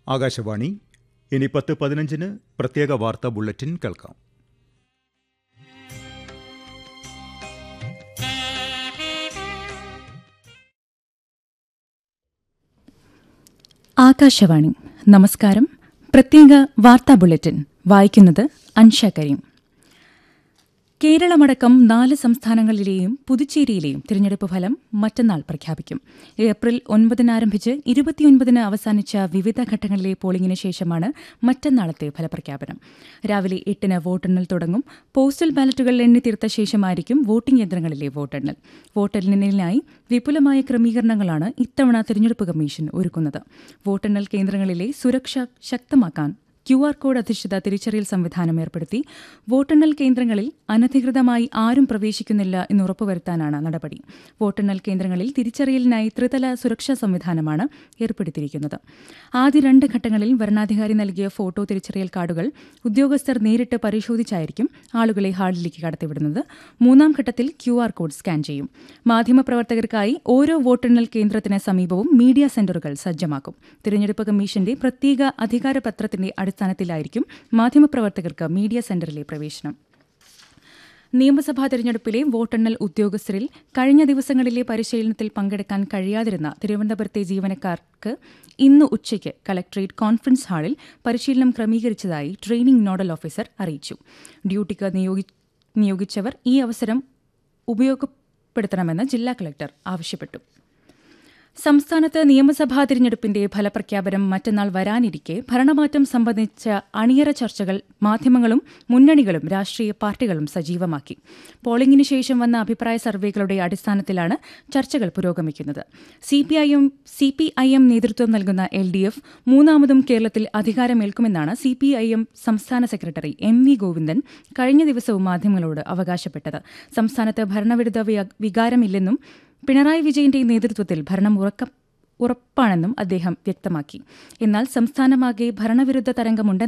ആകാശവാണി ഇനി പത്ത് പതിനഞ്ചിന് പ്രത്യേക വാർത്താ ബുള്ളറ്റിൻ കേൾക്കാം ആകാശവാണി നമസ്കാരം പ്രത്യേക വാർത്താ ബുള്ളറ്റിൻ വായിക്കുന്നത് അൻഷ കരീം കേരളമടക്കം നാല് സംസ്ഥാനങ്ങളിലെയും പുതുച്ചേരിയിലെയും തിരഞ്ഞെടുപ്പ് ഫലം മറ്റന്നാൾ പ്രഖ്യാപിക്കും ഏപ്രിൽ ഒൻപതിന് ആരംഭിച്ച് ഇരുപത്തിയൊൻപതിന് അവസാനിച്ച വിവിധ ഘട്ടങ്ങളിലെ പോളിംഗിന് ശേഷമാണ് മറ്റന്നാളത്തെ ഫലപ്രഖ്യാപനം രാവിലെ എട്ടിന് വോട്ടെണ്ണൽ തുടങ്ങും പോസ്റ്റൽ ബാലറ്റുകൾ എണ്ണിത്തീർത്ത ശേഷമായിരിക്കും വോട്ടിംഗ് യന്ത്രങ്ങളിലെ വോട്ടെണ്ണൽ വോട്ടെണ്ണലിനായി വിപുലമായ ക്രമീകരണങ്ങളാണ് ഇത്തവണ തിരഞ്ഞെടുപ്പ് കമ്മീഷൻ ഒരുക്കുന്നത് വോട്ടെണ്ണൽ കേന്ദ്രങ്ങളിലെ സുരക്ഷ ശക്തമാക്കാൻ ക്യു ആർ കോഡ് അധിഷ്ഠിത തിരിച്ചറിയൽ സംവിധാനം ഏർപ്പെടുത്തി വോട്ടെണ്ണൽ കേന്ദ്രങ്ങളിൽ അനധികൃതമായി ആരും പ്രവേശിക്കുന്നില്ല എന്ന് ഉറപ്പുവരുത്താനാണ് നടപടി വോട്ടെണ്ണൽ കേന്ദ്രങ്ങളിൽ തിരിച്ചറിയലിനായി ത്രിതല സുരക്ഷാ സംവിധാനമാണ് ഏർപ്പെടുത്തിയിരിക്കുന്നത് ആദ്യ രണ്ട് ഘട്ടങ്ങളിൽ വരണാധികാരി നൽകിയ ഫോട്ടോ തിരിച്ചറിയൽ കാർഡുകൾ ഉദ്യോഗസ്ഥർ നേരിട്ട് പരിശോധിച്ചായിരിക്കും ആളുകളെ ഹാളിലേക്ക് കടത്തിവിടുന്നത് മൂന്നാം ഘട്ടത്തിൽ ക്യു ആർ കോഡ് സ്കാൻ ചെയ്യും മാധ്യമപ്രവർത്തകർക്കായി ഓരോ വോട്ടെണ്ണൽ കേന്ദ്രത്തിന് സമീപവും മീഡിയ സെന്ററുകൾ സജ്ജമാക്കും തിരഞ്ഞെടുപ്പ് കമ്മീഷന്റെ പ്രത്യേക അധികാരപത്രത്തിന്റെ അടിസ്ഥാനത്തിലായിരിക്കും മാധ്യമപ്രവർത്തകർക്ക് മീഡിയ സെന്ററിലെ പ്രവേശനം നിയമസഭാ തെരഞ്ഞെടുപ്പിലെ വോട്ടെണ്ണൽ ഉദ്യോഗസ്ഥരിൽ കഴിഞ്ഞ ദിവസങ്ങളിലെ പരിശീലനത്തിൽ പങ്കെടുക്കാൻ കഴിയാതിരുന്ന തിരുവനന്തപുരത്തെ ജീവനക്കാർക്ക് ഇന്ന് ഉച്ചയ്ക്ക് കലക്ട്രേറ്റ് കോൺഫറൻസ് ഹാളിൽ പരിശീലനം ക്രമീകരിച്ചതായി ട്രെയിനിംഗ് നോഡൽ ഓഫീസർ അറിയിച്ചു ഡ്യൂട്ടിക്ക് നിയോഗി നിയോഗിച്ചവർ ഈ അവസരം ഉപയോഗപ്പെടുത്തണമെന്ന് ജില്ലാ കളക്ടർ ആവശ്യപ്പെട്ടു സംസ്ഥാനത്ത് നിയമസഭാ തിരഞ്ഞെടുപ്പിന്റെ ഫലപ്രഖ്യാപനം മറ്റന്നാൾ വരാനിരിക്കെ ഭരണമാറ്റം സംബന്ധിച്ച അണിയറ ചർച്ചകൾ മാധ്യമങ്ങളും മുന്നണികളും രാഷ്ട്രീയ പാർട്ടികളും സജീവമാക്കി പോളിംഗിന് ശേഷം വന്ന അഭിപ്രായ സർവേകളുടെ അടിസ്ഥാനത്തിലാണ് ചർച്ചകൾ പുരോഗമിക്കുന്നത് സിപിഐഎം സിപിഐഎം നേതൃത്വം നൽകുന്ന എൽ ഡി എഫ് മൂന്നാമതും കേരളത്തിൽ അധികാരമേൽക്കുമെന്നാണ് സിപിഐഎം സംസ്ഥാന സെക്രട്ടറി എം വി ഗോവിന്ദൻ കഴിഞ്ഞ ദിവസവും മാധ്യമങ്ങളോട് അവകാശപ്പെട്ടത് സംസ്ഥാനത്ത് ഭരണവിരുദ്ധ വികാരമില്ലെന്നും പിണറായി വിജയന്റെ നേതൃത്വത്തിൽ ഭരണം ഉറക്ക ഉറപ്പാണെന്നും അദ്ദേഹം വ്യക്തമാക്കി എന്നാൽ സംസ്ഥാനമാകെ ഭരണവിരുദ്ധ തരംഗമുണ്ടെന്ന്